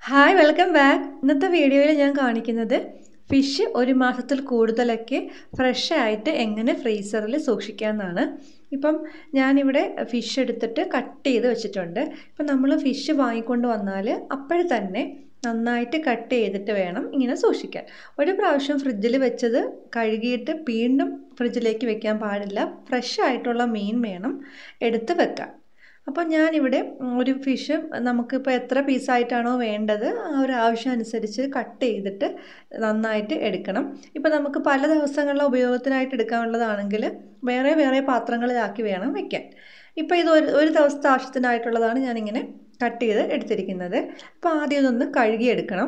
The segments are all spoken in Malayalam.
ഹായ് വെൽക്കം ബാക്ക് ഇന്നത്തെ വീഡിയോയിൽ ഞാൻ കാണിക്കുന്നത് ഫിഷ് ഒരു മാസത്തിൽ കൂടുതലൊക്കെ ഫ്രഷ് ആയിട്ട് എങ്ങനെ ഫ്രീസറിൽ സൂക്ഷിക്കാമെന്നാണ് ഇപ്പം ഞാനിവിടെ ഫിഷ് എടുത്തിട്ട് കട്ട് ചെയ്ത് വെച്ചിട്ടുണ്ട് ഇപ്പം നമ്മൾ ഫിഷ് വാങ്ങിക്കൊണ്ട് വന്നാൽ അപ്പോഴേ തന്നെ നന്നായിട്ട് കട്ട് ചെയ്തിട്ട് വേണം ഇങ്ങനെ സൂക്ഷിക്കാൻ ഒരു പ്രാവശ്യം ഫ്രിഡ്ജിൽ വെച്ചത് കഴുകിയിട്ട് വീണ്ടും ഫ്രിഡ്ജിലേക്ക് വെക്കാൻ പാടില്ല ഫ്രഷ് ആയിട്ടുള്ള മീൻ വേണം എടുത്ത് വെക്കാൻ അപ്പോൾ ഞാനിവിടെ ഒരു ഫിഷ് നമുക്കിപ്പോൾ എത്ര പീസായിട്ടാണോ വേണ്ടത് ആ ഒരു ആവശ്യം അനുസരിച്ച് കട്ട് ചെയ്തിട്ട് നന്നായിട്ട് എടുക്കണം ഇപ്പോൾ നമുക്ക് പല ദിവസങ്ങളിലെ ഉപയോഗത്തിനായിട്ട് എടുക്കാനുള്ളതാണെങ്കിൽ വേറെ വേറെ പാത്രങ്ങളിലാക്കി വേണം വെക്കാൻ ഇപ്പോൾ ഇത് ഒരു ഒരു ദിവസത്തെ ആവശ്യത്തിനായിട്ടുള്ളതാണ് ഞാനിങ്ങനെ കട്ട് ചെയ്ത് എടുത്തിരിക്കുന്നത് അപ്പോൾ ആദ്യം ഇതൊന്ന് കഴുകിയെടുക്കണം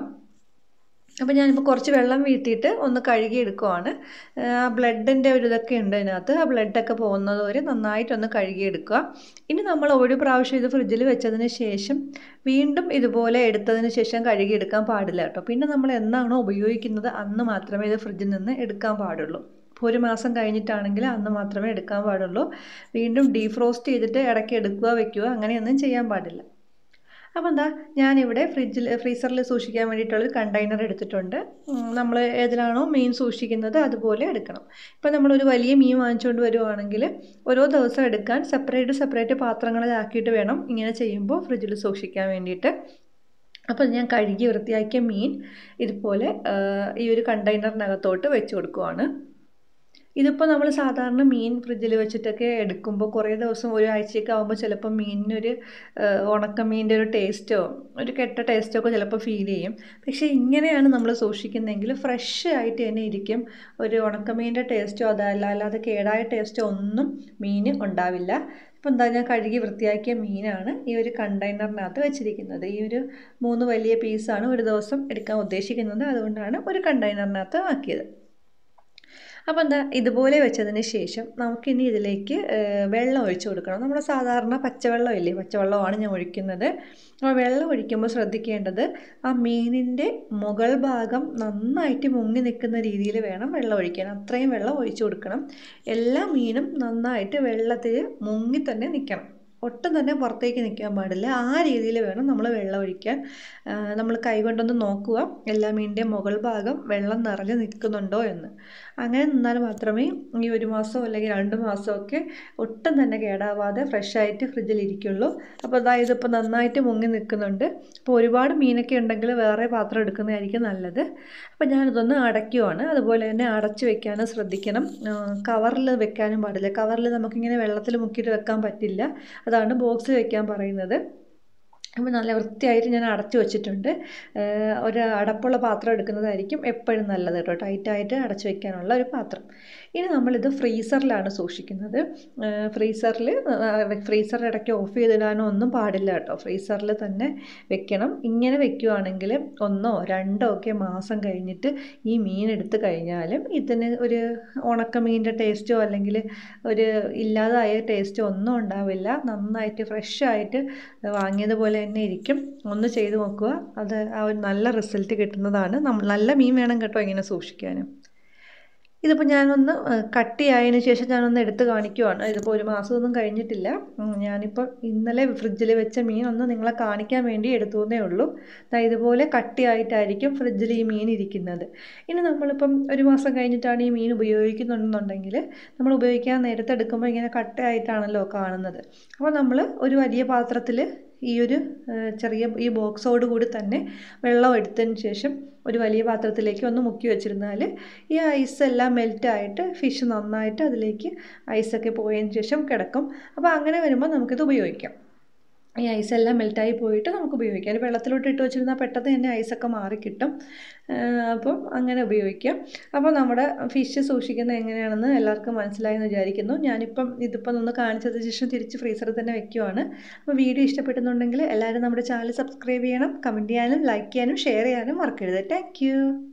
അപ്പോൾ ഞാനിപ്പോൾ കുറച്ച് വെള്ളം വീട്ടിയിട്ട് ഒന്ന് കഴുകി എടുക്കുവാണ് ആ ബ്ലഡിൻ്റെ ഒരു ഇതൊക്കെ ഉണ്ട് അതിനകത്ത് ആ ബ്ലഡൊക്കെ പോകുന്നത് വരെ നന്നായിട്ടൊന്ന് കഴുകിയെടുക്കുക ഇനി നമ്മൾ ഒരു പ്രാവശ്യം ഇത് ഫ്രിഡ്ജിൽ വെച്ചതിന് ശേഷം വീണ്ടും ഇതുപോലെ എടുത്തതിന് ശേഷം കഴുകിയെടുക്കാൻ പാടില്ല കേട്ടോ പിന്നെ നമ്മൾ എന്നാണോ ഉപയോഗിക്കുന്നത് അന്ന് മാത്രമേ ഇത് ഫ്രിഡ്ജിൽ നിന്ന് എടുക്കാൻ പാടുള്ളൂ ഇപ്പോൾ ഒരു മാസം കഴിഞ്ഞിട്ടാണെങ്കിൽ അന്ന് മാത്രമേ എടുക്കാൻ പാടുള്ളൂ വീണ്ടും ഡീഫ്രോസ്റ്റ് ചെയ്തിട്ട് ഇടയ്ക്ക് എടുക്കുക വെക്കുക അങ്ങനെയൊന്നും ചെയ്യാൻ പാടില്ല അപ്പോൾ എന്താ ഞാനിവിടെ ഫ്രിഡ്ജിൽ ഫ്രീസറിൽ സൂക്ഷിക്കാൻ വേണ്ടിയിട്ടുള്ളൊരു കണ്ടെയ്നർ എടുത്തിട്ടുണ്ട് നമ്മൾ ഏതിലാണോ മീൻ സൂക്ഷിക്കുന്നത് അതുപോലെ എടുക്കണം ഇപ്പോൾ നമ്മളൊരു വലിയ മീൻ വാങ്ങിച്ചുകൊണ്ട് വരുവാണെങ്കിൽ ഓരോ ദിവസം എടുക്കാൻ സെപ്പറേറ്റ് സെപ്പറേറ്റ് പാത്രങ്ങളിലാക്കിയിട്ട് വേണം ഇങ്ങനെ ചെയ്യുമ്പോൾ ഫ്രിഡ്ജിൽ സൂക്ഷിക്കാൻ വേണ്ടിയിട്ട് അപ്പോൾ ഞാൻ കഴുകി വൃത്തിയാക്കിയ മീൻ ഇതുപോലെ ഈ ഒരു കണ്ടെയ്നറിനകത്തോട്ട് വെച്ച് കൊടുക്കുവാണ് ഇതിപ്പോൾ നമ്മൾ സാധാരണ മീൻ ഫ്രിഡ്ജിൽ വെച്ചിട്ടൊക്കെ എടുക്കുമ്പോൾ കുറേ ദിവസം ഒരാഴ്ചയൊക്കെ ആകുമ്പോൾ ചിലപ്പോൾ മീനിനൊരു ഉണക്കമീൻ്റെ ഒരു ടേസ്റ്റോ ഒരു കെട്ട ടേസ്റ്റോ ഒക്കെ ചിലപ്പോൾ ഫീൽ ചെയ്യും പക്ഷേ ഇങ്ങനെയാണ് നമ്മൾ സൂക്ഷിക്കുന്നതെങ്കിൽ ഫ്രഷ് ആയിട്ട് തന്നെ ഇരിക്കും ഒരു ഉണക്കമീൻ്റെ ടേസ്റ്റോ അതല്ല അല്ലാതെ കേടായ ടേസ്റ്റോ ഒന്നും മീൻ ഉണ്ടാവില്ല ഇപ്പോൾ എന്താ ഞാൻ കഴുകി വൃത്തിയാക്കിയ മീനാണ് ഈ ഒരു കണ്ടെയ്നറിനകത്ത് വെച്ചിരിക്കുന്നത് ഈ ഒരു മൂന്ന് വലിയ പീസാണ് ഒരു ദിവസം എടുക്കാൻ ഉദ്ദേശിക്കുന്നത് അതുകൊണ്ടാണ് ഒരു കണ്ടെയ്നറിനകത്ത് ആക്കിയത് അപ്പോൾ എന്താ ഇതുപോലെ വെച്ചതിന് ശേഷം നമുക്കിനി ഇതിലേക്ക് വെള്ളം ഒഴിച്ചു കൊടുക്കണം നമ്മൾ സാധാരണ പച്ചവെള്ളം ഇല്ലേ പച്ചവെള്ളമാണ് ഞാൻ ഒഴിക്കുന്നത് അപ്പോൾ വെള്ളം ഒഴിക്കുമ്പോൾ ശ്രദ്ധിക്കേണ്ടത് ആ മീനിൻ്റെ മുകൾ ഭാഗം നന്നായിട്ട് മുങ്ങി നിൽക്കുന്ന രീതിയിൽ വേണം വെള്ളം ഒഴിക്കാൻ അത്രയും വെള്ളം ഒഴിച്ചു കൊടുക്കണം എല്ലാ മീനും നന്നായിട്ട് വെള്ളത്തിൽ മുങ്ങി തന്നെ നിൽക്കണം ഒട്ടും തന്നെ പുറത്തേക്ക് നിൽക്കാൻ പാടില്ല ആ രീതിയിൽ വേണം നമ്മൾ വെള്ളം ഒഴിക്കാൻ നമ്മൾ കൈകൊണ്ടൊന്ന് നോക്കുക എല്ലാ മീനിൻ്റെയും മുകൾ ഭാഗം വെള്ളം നിറഞ്ഞ് നിൽക്കുന്നുണ്ടോ എന്ന് അങ്ങനെ നിന്നാൽ മാത്രമേ ഈ ഒരു മാസം അല്ലെങ്കിൽ രണ്ട് മാസമൊക്കെ ഒട്ടും തന്നെ കേടാവാതെ ഫ്രഷ് ആയിട്ട് ഫ്രിഡ്ജിൽ ഇരിക്കുള്ളൂ അപ്പോൾ അതായത് ഇപ്പോൾ നന്നായിട്ട് മുങ്ങി നിൽക്കുന്നുണ്ട് അപ്പോൾ ഒരുപാട് മീനൊക്കെ ഉണ്ടെങ്കിൽ വേറെ പാത്രം എടുക്കുന്നതായിരിക്കും നല്ലത് അപ്പോൾ ഞാനിതൊന്ന് അടയ്ക്കുവാണ് അതുപോലെ തന്നെ അടച്ച് വെക്കാനും ശ്രദ്ധിക്കണം കവറിൽ വെക്കാനും പാടില്ല കവറിൽ നമുക്കിങ്ങനെ വെള്ളത്തിൽ മുക്കിയിട്ട് വെക്കാൻ പറ്റില്ല അതാണ് ബോക്സിൽ വെക്കാൻ പറയുന്നത് അപ്പോൾ നല്ല വൃത്തിയായിട്ട് ഞാൻ അടച്ചു വെച്ചിട്ടുണ്ട് ഒരു അടപ്പുള്ള പാത്രം എടുക്കുന്നതായിരിക്കും എപ്പോഴും നല്ലത് കേട്ടോ ടൈറ്റായിട്ട് അടച്ചു വെക്കാനുള്ള ഒരു പാത്രം ഇനി നമ്മളിത് ഫ്രീസറിലാണ് സൂക്ഷിക്കുന്നത് ഫ്രീസറിൽ ഫ്രീസർ ഇടയ്ക്ക് ഓഫ് ചെയ്തിടാനോ ഒന്നും പാടില്ല കേട്ടോ ഫ്രീസറിൽ തന്നെ വെക്കണം ഇങ്ങനെ വെക്കുകയാണെങ്കിൽ ഒന്നോ രണ്ടോ ഒക്കെ മാസം കഴിഞ്ഞിട്ട് ഈ മീൻ എടുത്ത് കഴിഞ്ഞാലും ഇതിന് ഒരു ഉണക്കമീൻ്റെ ടേസ്റ്റോ അല്ലെങ്കിൽ ഒരു ഇല്ലാതായ ടേസ്റ്റോ ഒന്നും ഉണ്ടാവില്ല നന്നായിട്ട് ഫ്രഷ് ആയിട്ട് വാങ്ങിയതുപോലെ തന്നെ ഇരിക്കും ഒന്ന് ചെയ്ത് നോക്കുക അത് ആ ഒരു നല്ല റിസൾട്ട് കിട്ടുന്നതാണ് നമ്മൾ നല്ല മീൻ വേണം കേട്ടോ ഇങ്ങനെ സൂക്ഷിക്കാനും ഇതിപ്പോൾ ഞാനൊന്ന് കട്ട് ആയതിനു ശേഷം ഞാനൊന്ന് എടുത്ത് കാണിക്കുവാണ് ഇതിപ്പോൾ ഒരു മാസമൊന്നും കഴിഞ്ഞിട്ടില്ല ഞാനിപ്പോൾ ഇന്നലെ ഫ്രിഡ്ജിൽ വെച്ച മീൻ ഒന്ന് നിങ്ങളെ കാണിക്കാൻ വേണ്ടി എടുത്തുവെന്നേ ഉള്ളൂ ഇതുപോലെ കട്ടിയായിട്ടായിരിക്കും ഫ്രിഡ്ജിൽ ഈ മീൻ ഇരിക്കുന്നത് ഇനി നമ്മളിപ്പം ഒരു മാസം കഴിഞ്ഞിട്ടാണ് ഈ മീൻ ഉപയോഗിക്കുന്നുണ്ടെന്നുണ്ടെങ്കിൽ നമ്മൾ ഉപയോഗിക്കാൻ നേരത്തെ എടുക്കുമ്പോൾ ഇങ്ങനെ കട്ടയായിട്ടാണല്ലോ കാണുന്നത് അപ്പോൾ നമ്മൾ ഒരു വലിയ പാത്രത്തിൽ ഈ ഒരു ചെറിയ ഈ ബോക്സോട് കൂടി തന്നെ വെള്ളം എടുത്തതിന് ശേഷം ഒരു വലിയ പാത്രത്തിലേക്ക് ഒന്ന് മുക്കി വെച്ചിരുന്നാൽ ഈ ഐസ് എല്ലാം മെൽറ്റായിട്ട് ഫിഷ് നന്നായിട്ട് അതിലേക്ക് ഐസൊക്കെ പോയതിന് ശേഷം കിടക്കും അപ്പോൾ അങ്ങനെ വരുമ്പോൾ നമുക്കിത് ഉപയോഗിക്കാം ഈ ഐസെല്ലാം മെൽറ്റായി പോയിട്ട് നമുക്ക് ഉപയോഗിക്കാം വെള്ളത്തിലോട്ട് ഇട്ട് വെച്ചിരുന്നാൽ പെട്ടെന്ന് തന്നെ ഐസൊക്കെ മാറിക്കിട്ടും അപ്പം അങ്ങനെ ഉപയോഗിക്കാം അപ്പോൾ നമ്മുടെ ഫിഷ് സൂക്ഷിക്കുന്നത് എങ്ങനെയാണെന്ന് എല്ലാവർക്കും മനസ്സിലായെന്ന് വിചാരിക്കുന്നു ഞാനിപ്പം ഇതിപ്പം ഒന്ന് കാണിച്ചതിന് ശേഷം തിരിച്ച് ഫ്രീസറിൽ തന്നെ വെക്കുവാണ് അപ്പോൾ വീഡിയോ ഇഷ്ടപ്പെടുന്നുണ്ടെങ്കിൽ എല്ലാവരും നമ്മുടെ ചാനൽ സബ്സ്ക്രൈബ് ചെയ്യണം കമൻറ്റ് ചെയ്യാനും ലൈക്ക് ചെയ്യാനും ഷെയർ ചെയ്യാനും മറക്കരുത് താങ്ക്